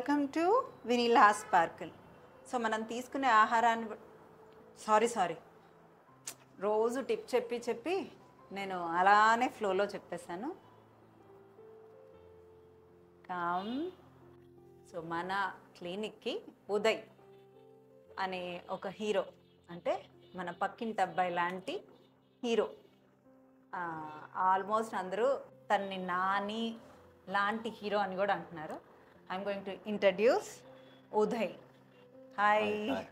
welcome to Vineela sparkle so మనం తీసుకునే ఆహారాన్ని బ- సారీ సారీ రోజు టిప్ చెప్పి చెప్పి నేను అలానే ఫ్లోలో చెప్పేశాను కామ్ సో మన క్లినిక్కి ఉదయ్ అనే ఒక హీరో అంటే మన పక్కింటి అబ్బాయి లాంటి హీరో ఆల్మోస్ట్ అందరూ తన్ని నాని లాంటి హీరో అని కూడా అంటున్నారు I'm going to introduce Uday hi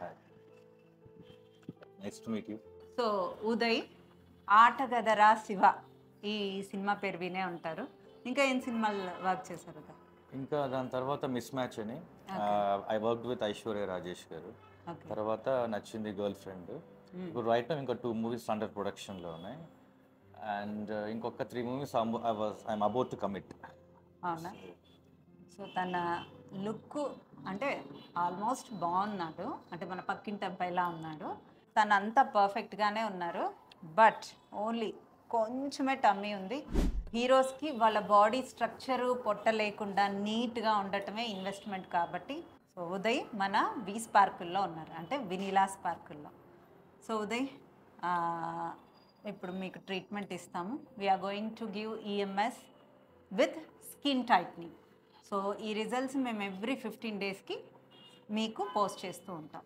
nice to meet you so Uday Aatagadharaa Siva ఈ సినిమా పేరు వినే ఉంటారు ఇంకా ఏం సినిమాలు వర్క్ చేశారు కదా ఇంకా దాని తర్వాత మిస్ మ్యాచ్ అని I work with Aishwarya Rajesh గారు ఓకే తర్వాత నచ్చింది గర్ల్ ఫ్రెండ్ ఇప్పుడు రైట్ నో ఇంకా టూ మూవీస్ అండర్ ప్రొడక్షన్లో ఉన్నాయి అండ్ ఇంకొక three movies I was I'm about to commit అవునా సో తన లుక్ అంటే ఆల్మోస్ట్ బాగున్నాడు అంటే మన పక్కింటి అబ్బాయిలా ఉన్నాడు తను అంతా పర్ఫెక్ట్గానే ఉన్నారు బట్ ఓన్లీ కొంచెమే టమ్మీ ఉంది హీరోస్కి వాళ్ళ బాడీ స్ట్రక్చరు పొట్ట లేకుండా నీట్గా ఉండటమే ఇన్వెస్ట్మెంట్ కాబట్టి సో ఉదయ్ మన వి స్పార్కుల్లో ఉన్నారు అంటే వినీలా స్పార్కుల్లో సో ఉదయ్ ఆ, ఇప్పుడు మీకు ట్రీట్మెంట్ ఇస్తాము we're going to give EMS with skin tightening so ఈ రిజల్ట్స్ మేము ఎవ్రీ ఫిఫ్టీన్ డేస్కి మీకు పోస్ట్ చేస్తూ ఉంటాం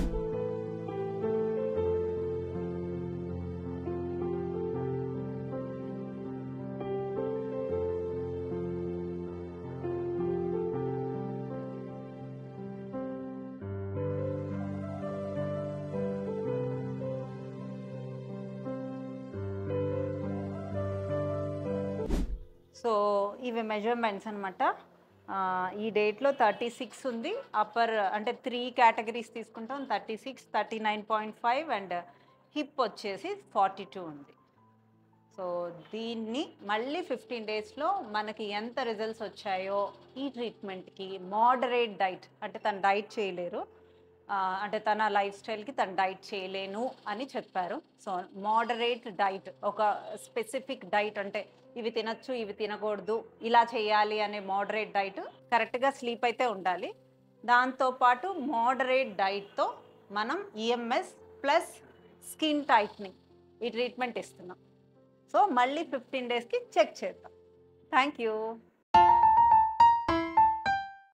సో ఇవి మెజర్మెంట్స్ అనమాట ఈ డేట్లో థర్టీ సిక్స్ ఉంది అప్పర్ అంటే త్రీ కేటగిరీస్ తీసుకుంటాం thirty six thirty nine point five and hip వచ్చేసి ఫార్టీ టూ ఉంది సో దీన్ని మళ్ళీ ఫిఫ్టీన్ డేస్లో మనకి ఎంత రిజల్ట్స్ వచ్చాయో ఈ ట్రీట్మెంట్కి మోడరేట్ డైట్ అంటే తను డైట్ చేయలేరు ఆ, అంటే తన లైఫ్ స్టైల్కి తను డైట్ చేయలేను అని చెప్పారు సో మోడరేట్ డైట్ ఒక స్పెసిఫిక్ డైట్ అంటే ఇవి తినచ్చు ఇవి తినకూడదు ఇలా చేయాలి అనే మోడరేట్ డైట్ కరెక్ట్గా స్లీప్ అయితే ఉండాలి దాంతోపాటు మోడరేట్ డైట్తో మనం ఈఎంఎస్ ప్లస్ స్కిన్ టైట్నింగ్ ఈ ట్రీట్మెంట్ ఇస్తున్నాం సో మళ్ళీ ఫిఫ్టీన్ డేస్కి చెక్ చేద్దాం థ్యాంక్ యూ